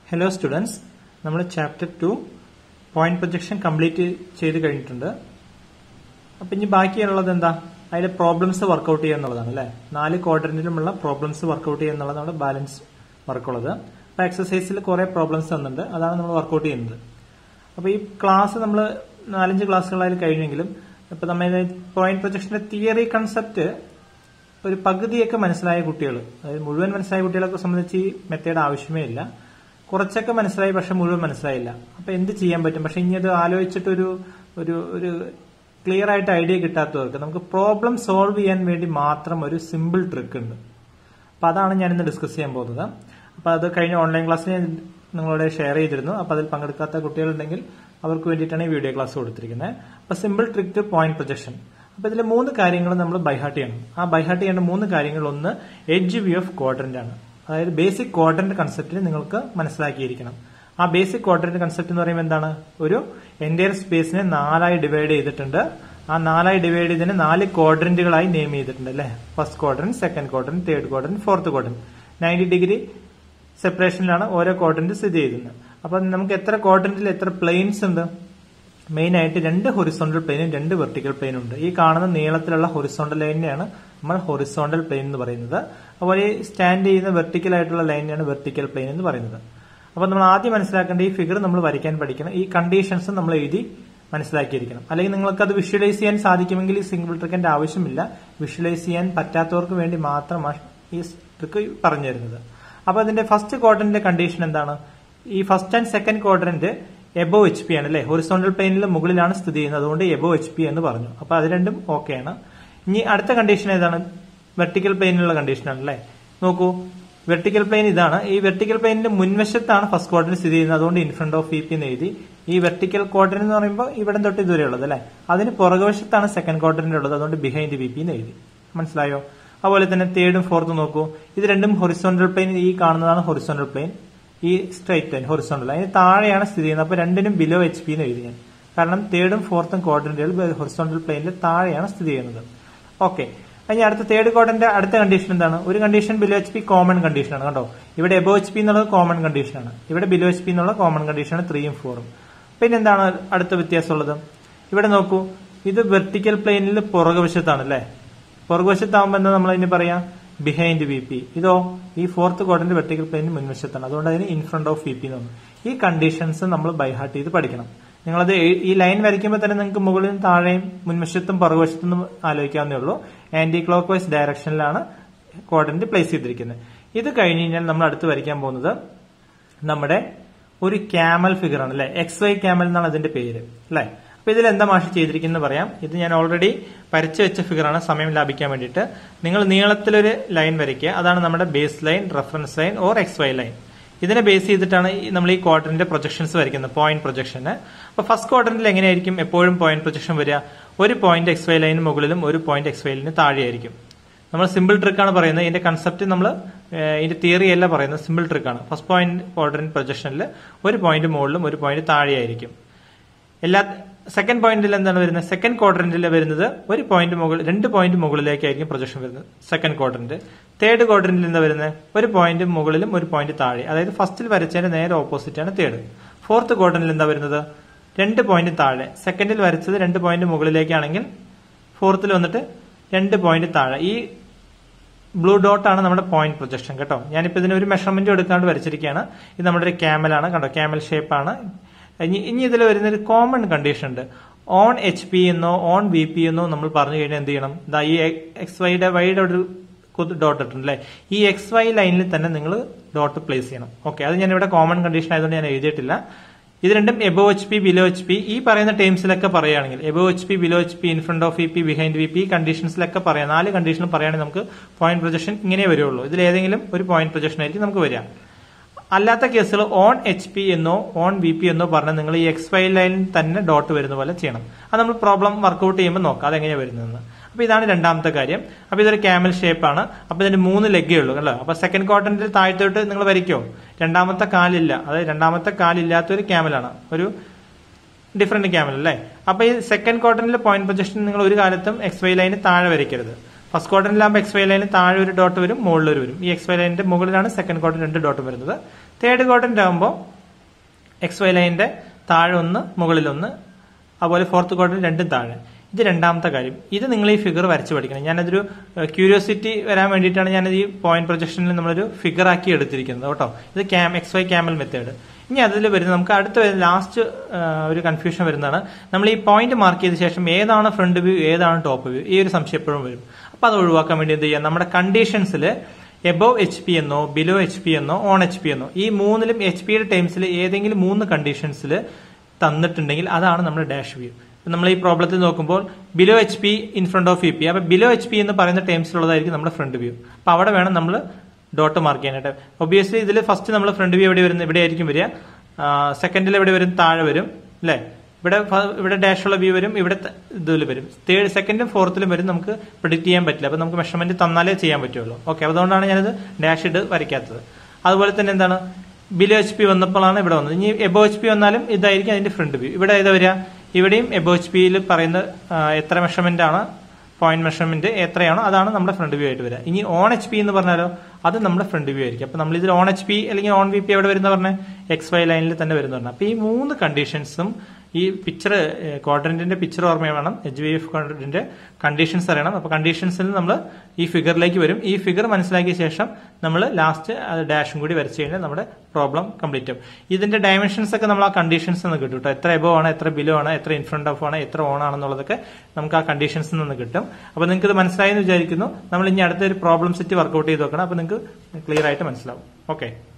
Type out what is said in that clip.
hello students നമ്മൾ chapter two point projection complete ചെയ്ത് കഴിഞ്ഞിട്ടുണ്ട് അപ്പൊ ഇനി ബാക്കിയുള്ളത് എന്താ അതിലെ പ്രോബ്ലംസ് വർക്കൗട്ട് ചെയ്യുക എന്നുള്ളതാണ് അല്ലെ നാല് ക്വാഡ്രന്റിലുമുള്ള പ്രോബ്ലംസ് വർക്കൗട്ട് ചെയ്യുക എന്നുള്ളത് നമ്മുടെ ബാലൻസ് വർക്കുള്ളത് അപ്പൊ എക്സസൈസിൽ കുറെ പ്രോബ്ലംസ് തന്നിട്ടുണ്ട് അതാണ് നമ്മൾ വർക്കൗട്ട് ചെയ്യുന്നത് അപ്പൊ ഈ ക്ലാസ് നമ്മൾ നാലഞ്ച് ക്ലാസ്സുകളായി കഴിഞ്ഞെങ്കിലും ഇപ്പൊ നമ്മൾ പോയിന്റ് പ്രൊജക്ഷന്റെ തിയറി കൺസെപ്റ്റ് ഒരു പകുതിയൊക്കെ മനസ്സിലായ കുട്ടികൾ അതായത് മുഴുവൻ മനസ്സിലായ കുട്ടികളൊക്കെ സംബന്ധിച്ച് ഈ മെത്തേഡ് ആവശ്യമേ ഇല്ല കുറച്ചൊക്കെ മനസ്സിലായി പക്ഷെ മുഴുവൻ മനസ്സിലായില്ല അപ്പൊ എന്ത് ചെയ്യാൻ പറ്റും പക്ഷെ ഇനി അത് ആലോചിച്ചിട്ട് ഒരു ഒരു ഒരു ക്ലിയർ ആയിട്ട് ഐഡിയ കിട്ടാത്തവർക്ക് നമുക്ക് പ്രോബ്ലം സോൾവ് ചെയ്യാൻ വേണ്ടി മാത്രം ഒരു സിമ്പിൾ ട്രിക്ക് ഉണ്ട് അപ്പൊ അതാണ് ഞാൻ ഇന്ന് ഡിസ്കസ് ചെയ്യാൻ പോകുന്നത് അപ്പൊ അത് കഴിഞ്ഞ ഓൺലൈൻ ക്ലാസ്സിൽ ഞാൻ നിങ്ങളോട് ഷെയർ ചെയ്തിരുന്നു അപ്പൊ അതിൽ പങ്കെടുക്കാത്ത കുട്ടികളുണ്ടെങ്കിൽ അവർക്ക് വേണ്ടിയിട്ടാണ് ഈ വീഡിയോ ക്ലാസ് കൊടുത്തിരിക്കുന്നത് അപ്പൊ simple trick two point projection അപ്പൊ ഇതിലെ മൂന്ന് കാര്യങ്ങൾ നമ്മൾ ബൈഹാർട്ട് ചെയ്യണം ആ ബൈഹാർട്ട് ചെയ്യേണ്ട മൂന്ന് കാര്യങ്ങൾ ഒന്ന് എഡ്ജ് വ്യൂ ഓഫ് ക്വാഡ്രന്റ് ആണ് അതായത് ബേസിക് ക്വാഡ്രന്റ് കൺസെപ്റ്റിന് നിങ്ങൾക്ക് മനസ്സിലാക്കിയിരിക്കണം ആ ബേസിക് ക്വാഡ്രന്റ് കൺസെപ്റ്റ് എന്ന് പറയുമ്പോൾ എന്താണ് ഒരു എൻറ്റയർ സ്പേസിനെ നാലായി ഡിവൈഡ് ചെയ്തിട്ടുണ്ട് ആ നാലായി ഡിവൈഡ് ചെയ്തതിന് നാല് ക്വാഡ്രന്റുകളായി നെയിം ചെയ്തിട്ടുണ്ട് അല്ലെ first quadrant second quadrant third quadrant fourth quadrant ninety degree സെപ്പറേഷനിലാണ് ഓരോ ക്വാഡ്രന്റ് സ്ഥിതി ചെയ്യുന്നത് അപ്പൊ നമുക്ക് എത്ര ക്വാഡ്രന്റിൽ എത്ര പ്ലെയിൻസ് ഉണ്ട് മെയിൻ ആയിട്ട് രണ്ട് ഹൊറിസോണ്ടൽ പ്ലെയിനും രണ്ട് വെർട്ടിക്കൽ പ്ലെയിനും ഉണ്ട് ഈ കാണുന്ന നീളത്തിലുള്ള ഹൊറിസോണ്ടൽ ലൈനിനെയാണ് നമ്മൾ ഹൊറിസോണ്ടൽ പ്ലെയിൻ എന്ന് പറയുന്നത് അതുപോലെ ഈ സ്റ്റാൻഡ് ചെയ്യുന്ന വെർട്ടിക്കൽ ആയിട്ടുള്ള ലൈനിനെയാണ് വെർട്ടിക്കൽ പ്ലെയിൻ എന്ന് പറയുന്നത് അപ്പൊ നമ്മൾ ആദ്യം മനസ്സിലാക്കേണ്ട ഈ ഫിഗർ നമ്മൾ വരയ്ക്കാൻ പഠിക്കണം ഈ കണ്ടീഷൻസ് നമ്മൾ എഴുതി മനസ്സിലാക്കിയിരിക്കണം അല്ലെങ്കിൽ നിങ്ങൾക്ക് അത് വിഷ്വലൈസ് ചെയ്യാൻ സാധിക്കുമെങ്കിൽ ഈ സിംഗിൾ ട്രിക്കിന്റെ ആവശ്യമില്ല വിഷ്വലൈസ് ചെയ്യാൻ പറ്റാത്തവർക്ക് വേണ്ടി മാത്രമാണ് ഈ ട്രിക്ക് പറഞ്ഞു തരുന്നത് അപ്പൊ അതിന്റെ ഫസ്റ്റ് ക്വാഡ്രന്റിന്റെ കണ്ടീഷൻ എന്താണ് ഈ first and second quadrant above H P ആണ് അല്ലെ ഹൊറിസോണ്ടൽ പ്ലെയിനിൽ മുകളിലാണ് സ്ഥിതി ചെയ്യുന്നത് അതുകൊണ്ട് എബോ എച്ച് പി എന്ന് പറഞ്ഞു അപ്പൊ അത് രണ്ടും ഓക്കെ ആണ് ഇനി അടുത്ത കണ്ടീഷൻ ഏതാണ് വെർട്ടിക്കൽ പ്ലെയിനിലുള്ള കണ്ടീഷനാണ് അല്ലെ നോക്കൂ വെർട്ടിക്കൽ പ്ലെയിൻ ഇതാണ് ഈ വെർട്ടിക്കൽ പ്ലെയിനിന്റെ മുൻവശത്താണ് ഫസ്റ്റ് ക്വാർട്ടർ സ്ഥിതി ചെയ്യുന്നത് അതുകൊണ്ട് in front of V P എന്ന് എഴുതി ഈ വെർട്ടിക്കൽ ക്വാർട്ടർ എന്ന് പറയുമ്പോൾ ഇവിടെ തൊട്ട് ഇതുവരെ ഉള്ളത് അല്ലെ അതിന് പുറകുവശത്താണ് സെക്കൻഡ് ക്വാർട്ടറിന്റെ ഉള്ളത് അതുകൊണ്ട് ബിഹൈൻഡ് വി പി എന്ന് എഴുതി മനസ്സിലായോ അതുപോലെ തന്നെ തേർഡും ഫോർത്തും നോക്കൂ ഇത് രണ്ടും ഹൊറിസോണ്ടൽ പ്ലെയിൻ ഈ കാണുന്നതാണ് ഹൊറിസോണ്ടൽ പ്ലെയിൻ ഈ സ്ട്രൈറ്റ് ലൈൻ ഹൊറിസോണ്ടൽ അതിന് താഴെയാണ് സ്ഥിതി ചെയ്യുന്നത് അപ്പൊ രണ്ടിനും ബിലോ എച്ച് പി എന്ന് എഴുതി ഞാൻ കാരണം തേർഡും ഫോർത്തും ക്വാഡ്രന്റുകൾ ഹൊറിസോണ്ടൽ പ്ലെയിനിൽ താഴെയാണ് സ്ഥിതി ചെയ്യുന്നത് ഓക്കെ ഇനി അടുത്ത തേർഡ് ക്വാഡ്രന്റ് അടുത്ത കണ്ടീഷൻ എന്താണ് ഒരു condition below H P common condition ആണ് കണ്ടോ ഇവിടെ എബോ എച്ച് പി എന്നുള്ളത് കോമൺ കണ്ടീഷൻ ആണ് ഇവിടെ ബിലോ എച്ച് പി എന്നുള്ള കോമൺ കണ്ടീഷൻ ആണ് ത്രീയും ഫോറും പിന്നെ എന്താണ് അടുത്ത വ്യത്യാസമുള്ളത് ഇവിടെ നോക്കൂ ഇത് വെർട്ടിക്കൽ പ്ലെയിനിൽ പുറകുവശത്താണ് അല്ലെ പുറകുവശത്താവുമ്പോൾ എന്താ നമ്മൾ അതിന് പറയാം ബിഹൈൻഡ് വി പി ഇതോ ഈ ഫോർത്ത് ക്വാഡ്രന്റ് വെർട്ടിക്കൽ പ്ലെയിനിന് മുൻവശത്താണ് അതുകൊണ്ട് അതിന് in front of V P എന്ന് ഈ കണ്ടീഷൻസ് നമ്മൾ ബൈഹാർട്ട് ചെയ്ത് പഠിക്കണം നിങ്ങളത് ഈ ലൈൻ വരയ്ക്കുമ്പോൾ തന്നെ നിങ്ങൾക്ക് മുകളിലും താഴെയും മുൻവശത്തും പുറകുവശത്തും ആലോചിക്കാവുന്നേ ഉള്ളൂ ആന്റി ക്ലോക്ക് വൈസ് ഡയറക്ഷനിലാണ് ക്വാഡ്രന്റ് പ്ലേസ് ചെയ്തിരിക്കുന്നത് ഇത് കഴിഞ്ഞ് കഴിഞ്ഞാൽ നമ്മൾ അടുത്ത് വരയ്ക്കാൻ പോകുന്നത് നമ്മുടെ ഒരു ക്യാമൽ ഫിഗർ ആണ് അല്ലെ എക്സ് വൈ ക്യാമൽ എന്നാണ് അതിന്റെ പേര് അല്ലെ അപ്പൊ ഇതിൽ എന്താ മാഷ് ചെയ്തിരിക്കുന്നത് പറയാം ഇത് ഞാൻ ഓൾറെഡി വരച്ചു വെച്ച ഫിഗറാണ് സമയം ലാഭിക്കാൻ വേണ്ടിയിട്ട് നിങ്ങൾ നീളത്തിലൊരു ലൈൻ വരയ്ക്കുക അതാണ് നമ്മുടെ base line reference line or X Y line ഇതിനെ ബേസ് ചെയ്തിട്ടാണ് നമ്മൾ ഈ ക്വാർട്ടറിന്റെ പ്രൊജക്ഷൻസ് വരയ്ക്കുന്നത് പോയിന്റ് പ്രൊജക്ഷന് അപ്പൊ ഫസ്റ്റ് ക്വാർട്ടറിൽ എങ്ങനെയായിരിക്കും എപ്പോഴും പോയിന്റ് പ്രൊജക്ഷൻ വരിക ഒരു പോയിന്റ് എക്സ് വൈ ലൈന് മുകളിലും ഒരു പോയിന്റ് എക്സ് വൈലിന് താഴെയായിരിക്കും നമ്മൾ സിമ്പിൾ ട്രിക്കാണ് പറയുന്നത് ഇതിന്റെ കൺസെപ്റ്റ് നമ്മൾ ഇതിന്റെ തിയറി അല്ല പറയുന്നത് സിമ്പിൾ ട്രിക്കാണ് ഫസ്റ്റ് പോയിന്റ് ക്വാർട്ടറിൻ പ്രൊജക്ഷനിൽ ഒരു പോയിന്റ് മുകളിലും ഒരു പോയിന്റ് താഴെയായിരിക്കും എല്ലാ സെക്കൻഡ് പോയിന്റിൽ എന്താണ് വരുന്നത് സെക്കൻഡ് ക്വാർട്ടറിൽ വരുന്നത് ഒരു പോയിന്റ് മുകളിൽ രണ്ട് പോയിന്റ് മുകളിലേക്കായിരിക്കും പ്രൊജക്ഷൻ വരുന്നത് സെക്കൻഡ് ക്വാർട്ടറിന്റെ തേർഡ് ക്വാർട്ടറിൽ എന്താ വരുന്നത് ഒരു പോയിന്റ് മുകളിലും ഒരു പോയിന്റ് താഴെ അതായത് ഫസ്റ്റിൽ വരച്ചതിന്റെ നേരെ ഓപ്പോസിറ്റ് ആണ് തേർഡ് ഫോർത്ത് ക്വാർട്ടറിൽ എന്താ വരുന്നത് രണ്ട് പോയിന്റ് താഴെ സെക്കൻഡിൽ വരച്ചത് രണ്ട് പോയിന്റ് മുകളിലേക്കാണെങ്കിൽ ഫോർത്തിൽ വന്നിട്ട് രണ്ട് പോയിന്റ് താഴെ ഈ ബ്ലൂ ഡോട്ട് ആണ് നമ്മുടെ പോയിന്റ് പ്രൊജക്ഷൻ കേട്ടോ ഞാനിപ്പോ ഇതിന് ഒരു മെഷർമെന്റ് എടുക്കാണ്ട് വരച്ചിരിക്കുകയാണ് ഇത് നമ്മുടെ ഒരു ക്യാമലാണ് കണ്ടോ ക്യാമൽ ഷേപ്പ് ആണ് ഇനി ഇനി ഇതിൽ വരുന്ന ഒരു കോമൺ കണ്ടീഷൻ ഉണ്ട് ഓൺ എച്ച് പി എന്നോ ഓൺ വി പി എന്നോ നമ്മൾ പറഞ്ഞു കഴിഞ്ഞാൽ എന്ത് ചെയ്യണം ഇതാ ഈ എക്സ് വൈയുടെ വൈയുടെ ഒരു ഡോട്ട് ഇട്ടുണ്ട് അല്ലേ ഈ എക്സ് വൈ ലൈനിൽ തന്നെ നിങ്ങൾ ഡോട്ട് പ്ലേസ് ചെയ്യണം ഓക്കെ അത് ഞാൻ ഇവിടെ കോമൺ കണ്ടീഷൻ ആയതുകൊണ്ട് ഞാൻ എഴുതിയിട്ടില്ല ഇത് രണ്ടും above H P below H P ഈ പറയുന്ന ടേംസിലൊക്കെ പറയുകയാണെങ്കിൽ above H P below H P in front of V P behind V P കണ്ടീഷൻസിലൊക്കെ പറയാം നാല് കണ്ടീഷനും പറയുകയാണെങ്കിൽ നമുക്ക് പോയിന്റ് പ്രൊജക്ഷൻ ഇങ്ങനെ വരുള്ളൂ ഇതിൽ ഏതെങ്കിലും ഒരു പോയിന്റ് പ്രൊജക്ഷൻ ആയിരിക്കും നമുക്ക് വരിക അല്ലാത്ത കേസുകൾ ഓൺ എച്ച് പി എന്നോ ഓൺ വി പി എന്നോ പറഞ്ഞാൽ നിങ്ങൾ ഈ എക്സ് വൈ ലൈനിൽ തന്നെ ഡോട്ട് വരുന്ന പോലെ ചെയ്യണം അത് നമ്മൾ പ്രോബ്ലം വർക്ക്ഔട്ട് ചെയ്യുമ്പോൾ നോക്കാം അതെങ്ങനെയാണ് വരുന്നതെന്ന് അപ്പൊ ഇതാണ് രണ്ടാമത്തെ കാര്യം അപ്പൊ ഇതൊരു ക്യാമൽ ഷേപ്പ് ആണ് അപ്പൊ ഇതിന്റെ മൂന്ന് ലെഗേ ഉള്ളൂ അല്ലേ അപ്പൊ സെക്കൻഡ് ക്വാർട്ടറിന്റെ താഴത്തോട്ട് നിങ്ങൾ വരയ്ക്കോ രണ്ടാമത്തെ കാലില്ല അതായത് രണ്ടാമത്തെ കാലില്ലാത്ത ഒരു ക്യാമലാണ് ഒരു ഡിഫറെന്റ് ക്യാമൽ അല്ലേ അപ്പൊ ഈ സെക്കൻഡ് ക്വാർട്ടറിലെ പോയിന്റ് പൊസിഷൻ നിങ്ങൾ ഒരു കാലത്തും എക്സ് വൈ ലൈന് താഴെ വരയ്ക്കരുത് ഫസ്റ്റ് ക്വാർട്ടറിലാകുമ്പോൾ എക്സ് വൈ ലൈന് താഴെ ഒരു ഡോട്ട് വരും മുകളിൽ ഒരു വരും ഈ എക്സ് വൈ ലൈനിന്റെ മുകളിലാണ് സെക്കൻഡ് ക്വാർട്ടർ രണ്ട് ഡോട്ട് വരുന്നത് തേർഡ് ക്വാഡ്രന്റ് ആകുമ്പോൾ എക്സ് വൈ ലൈനിന്റെ താഴെ ഒന്ന് മുകളിൽ ഒന്ന് അതുപോലെ ഫോർത്ത് ക്വാർട്ടർ രണ്ടും താഴെ ഇത് രണ്ടാമത്തെ കാര്യം ഇത് നിങ്ങൾ ഈ ഫിഗർ വരച്ച് പഠിക്കണം ഞാനതൊരു ക്യൂരിയോസിറ്റി വരാൻ വേണ്ടിയിട്ടാണ് ഞാനത് ഈ പോയിന്റ് പ്രൊജക്ഷനിൽ നമ്മളൊരു ഫിഗർ ആക്കി എടുത്തിരിക്കുന്നത് കേട്ടോ ഇത് cam X Y camel method ഇനി അതിൽ വരുന്ന നമുക്ക് അടുത്ത ലാസ്റ്റ് ഒരു കൺഫ്യൂഷൻ വരുന്നതാണ് നമ്മൾ ഈ പോയിന്റ് മാർക്ക് ചെയ്ത ശേഷം ഏതാണ് ഫ്രണ്ട് വ്യൂ ഏതാണ് ടോപ്പ് വ്യൂ ഈ ഒരു സംശയം എപ്പോഴും വരും അപ്പൊ അത് ഒഴിവാക്കാൻ വേണ്ടി എന്ത് ചെയ്യാം നമ്മുടെ കണ്ടീഷൻസിൽ എബോവ് എച്ച് പി എന്നോ ബിലോ എച്ച് പി എന്നോ ഓൺ എച്ച് പി എന്നോ ഈ മൂന്നിലും എച്ച് പിയുടെ ടൈംസിൽ ഏതെങ്കിലും മൂന്ന് കണ്ടീഷൻസിൽ തന്നിട്ടുണ്ടെങ്കിൽ അതാണ് നമ്മുടെ ഡാഷ് വ്യൂ നമ്മൾ ഈ പ്രോബ്ലത്തിൽ നോക്കുമ്പോൾ below H P in front of V P അപ്പൊ ബിലോ എച്ച് പി എന്ന് പറയുന്ന ടൈംസിലുള്ളതായിരിക്കും നമ്മുടെ ഫ്രണ്ട് വ്യൂ അപ്പൊ അവിടെ വേണം നമ്മൾ ഡോട്ട് മാർക്ക് ചെയ്യാനായിട്ട് ഒബിയസ്ലി ഇതിൽ ഫസ്റ്റ് നമ്മൾ ഫ്രണ്ട് വ്യൂ എവിടെ വരുന്നത് ഇവിടെ ആയിരിക്കും വരിക സെക്കൻഡിൽ എവിടെ വരും താഴെ വരും അല്ലേ ഇവിടെ ഇവിടെ ഡാഷ് ഉള്ള വ്യൂ വരും ഇവിടെ ഇതിൽ വരും തേർഡ് സെക്കൻഡും ഫോർത്തിലും വരും നമുക്ക് പ്രിഡിക്ട് ചെയ്യാൻ പറ്റില്ല അപ്പൊ നമുക്ക് മെഷർമെന്റ് തന്നാലേ ചെയ്യാൻ പറ്റുള്ളൂ ഓക്കെ അതുകൊണ്ടാണ് ഞാനത് ഡാഷ് ഇട്ട് വരയ്ക്കാത്തത് അതുപോലെ തന്നെ എന്താണ് ബിലോ എച്ച് പി വന്നപ്പോഴാണ് ഇവിടെ വന്നത് ഇനി എബോ എച്ച് പി വന്നാലും ഇതായിരിക്കും അതിന്റെ ഫ്രണ്ട് വ്യൂ ഇവിടെ ഏതാ വരിക ഇവിടെയും എബോ എച്ച് പിയിൽ പറയുന്ന എത്ര മെഷർമെന്റ് ആണ് പോയിന്റ് മെഷർമെന്റ് എത്രയാണോ അതാണ് നമ്മുടെ ഫ്രണ്ട് വ്യൂ ആയിട്ട് വരിക ഇനി ഓൺ എച്ച് പി എന്ന് പറഞ്ഞാലോ അത് നമ്മുടെ ഫ്രണ്ട് വ്യൂ ആയിരിക്കും അപ്പൊ നമ്മൾ ഇതിൽ ഓൺ എച്ച് പി അല്ലെങ്കിൽ ഓൺ വി പി എവിടെ വരുന്ന പറഞ്ഞ എക്സ് വൈ ലൈനിൽ തന്നെ വരുന്ന പറഞ്ഞാൽ അപ്പൊ ഈ മൂന്ന് കണ്ടീഷൻസും ഈ പിക്ചർ ക്വാഡ്രന്റിന്റെ പിക്ചർ ഓർമ്മ വേണം എച്ച് വി എഫ് ക്വാഡ്രന്റിന്റെ കണ്ടീഷൻസ് അറിയണം അപ്പൊ കണ്ടീഷൻസിൽ നമ്മൾ ഈ ഫിഗറിലേക്ക് വരും ഈ ഫിഗർ മനസ്സിലാക്കിയ ശേഷം നമ്മൾ ലാസ്റ്റ് ഡാഷും കൂടി വരച്ചു കഴിഞ്ഞാൽ നമ്മുടെ പ്രോബ്ലം കംപ്ലീറ്റ് ആവും ഇതിന്റെ ഡയമെൻഷൻസ് ഒക്കെ നമ്മൾ ആ കണ്ടീഷൻസ് നിന്ന് കിട്ടും കേട്ടോ എത്ര എബോ ആണ് എത്ര ബിലോ ആണ് എത്ര ഇൻ ഫ്രണ്ട് ഓഫ് ആണ് എത്ര ഓൺ ആണെന്നുള്ളതൊക്കെ നമുക്ക് ആ കണ്ടീഷൻസ് നിന്ന് കിട്ടും അപ്പൊ നിങ്ങൾക്ക് ഇത് മനസ്സിലായെന്ന് വിചാരിക്കുന്നു നമ്മൾ ഇനി അടുത്തൊരു പ്രോബ്ലം സെറ്റ് വർക്ക്ഔട്ട് ചെയ്ത് നോക്കണം അപ്പൊ നിങ്ങൾക്ക് ക്ലിയർ ആയിട്ട് മനസ്സിലാവും ഓക്കെ